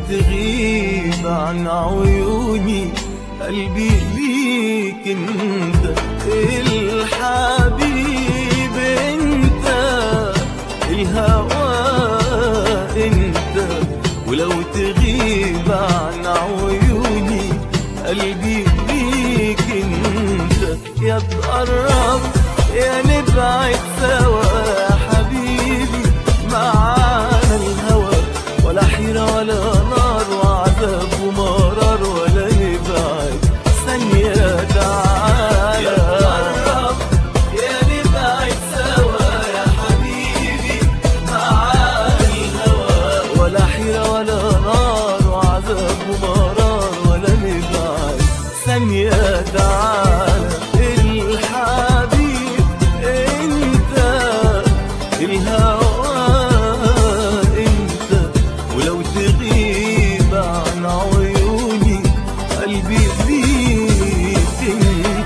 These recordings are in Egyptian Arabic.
تغيب عن عيوني قلبي ليك انت الحبيب انت الهوى انت ولو تغيب عن عيوني قلبي ليك انت يا تقرب يا نبعد سوا يا حبيبي معانا الهوى ولا حيرة ولا نار وعذاب ومرار ولا نبعد ثانية تعالى يا تقرب يا نبعد سوا يا حبيبي معانا الهوى ولا حيرة ولا نار وعذاب ومرار ولا نبعد ثانية تعالى الحبيب انت الهوى انت ولو تغيب عن عيوني قلبي ليك انت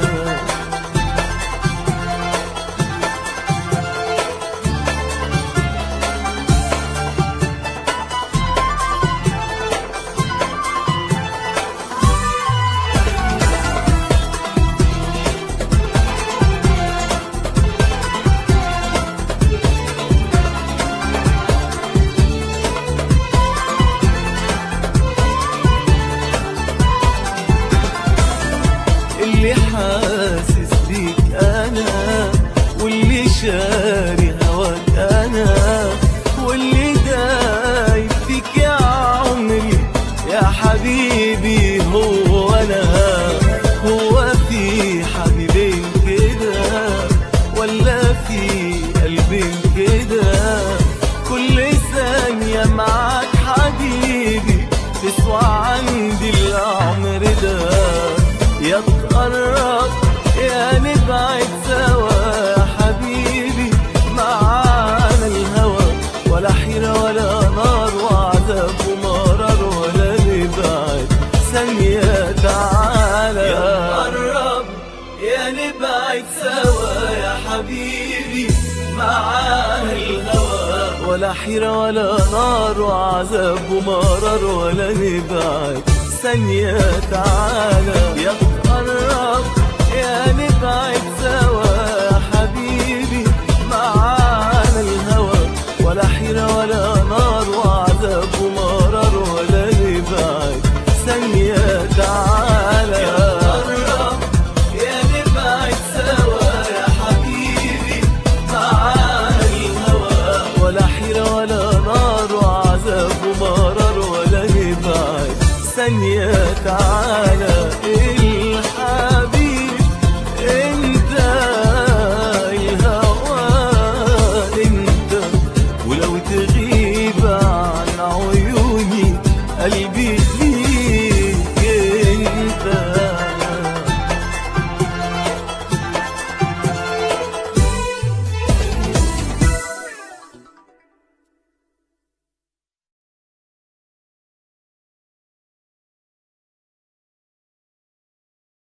اللي حاسس بيك انا واللي شاري هواك انا واللي دايب فيك يا عمري يا حبيبي هو انا هو في حبيبين كده ولا في قلبين كده كل ثانية معاك حبيبي تسوى عندي العمر ده يا تقرب يا نبعد سوا يا حبيبي معانا الهوى ولا حيرة ولا نار وعذاب ومرار ولا نبعد ثانية تعالى يا تقرب يا نبعد سوا يا حبيبي معانا الهوى ولا حيرة ولا نار وعذاب ومرار ولا نبعد ثانية تعالى يا تقرب يا نبعد سوا يا حبيبي معانا الهوى ولا حيرة ولا نار وعذاب ومرار ولا نبعد ثانية تعالى